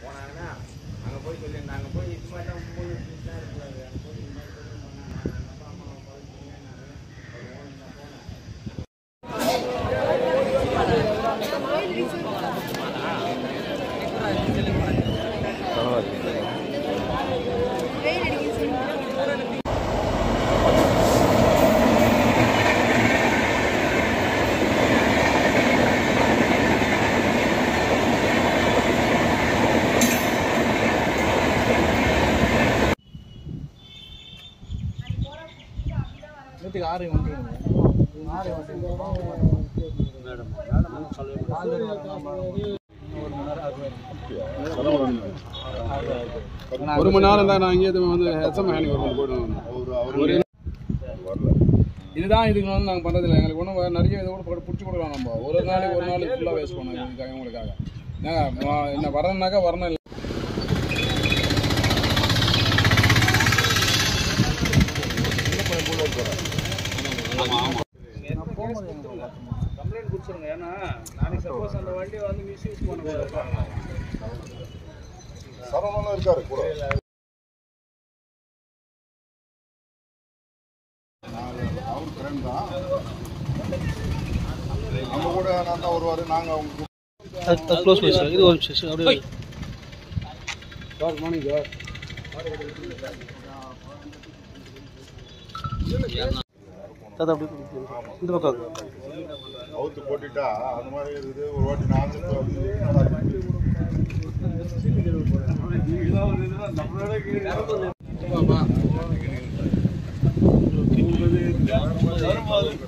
போனாங்கன்னா அங்கே போய் சொல்லி நாங்கள் போய் இது மாதிரி தான் போய் தான் இருக்கிறாரு அங்கே போய் இது மாதிரி சொல்லி போனாங்க நான் அப்பா அம்மா பார்த்துங்க நான் ஒரு ஓன் தான் போனேன் நூற்றுக்கு ஆறு வண்டி ஆறு ஒரு மணி நேரம் தான் நான் இங்கே வந்து ஹெச்எம் ஹேனிங் ஒரு மணி போயிடுவோம் ஒரு இதுதான் இதுக்கு வந்து நாங்கள் பண்ணுறதில்ல எங்களுக்கு ஒன்றும் நிறைய இதை கூட பிடிச்சி கொடுக்கலாம் நம்ம ஒரு நாளைக்கு ஒரு நாளைக்கு ஃபுல்லாக வேஸ்ட் பண்ணோம் இதுக்காக உங்களுக்காக நாங்கள் என்ன வரணுன்னாக்கா வரணும் இல்லை கம்ப்ளைண்ட் கொடுத்துருங்க ஏன்னா நாளைக்கு சப்போஸ் அந்த வண்டியை வந்து மிஸ்யூஸ் பண்ண சரவணனும் இருக்காரு கூட அவர் ஃப்ரெண்ட் தான் நம்ம கூட நான் தான் வருவார் நாங்கள் அவங்க க்ளோஸ் பண்ணி சார் இது ஒரு நிமிஷம் அப்படியே சார் மார்னிங் சார் தாத்தா அப்படி இந்த பக்கம் அவுத்து போட்டுட்டா அந்த மாதிரி இருக்குது ஒரு வாட்டி நாங்கள் பாப்பா வரும்போது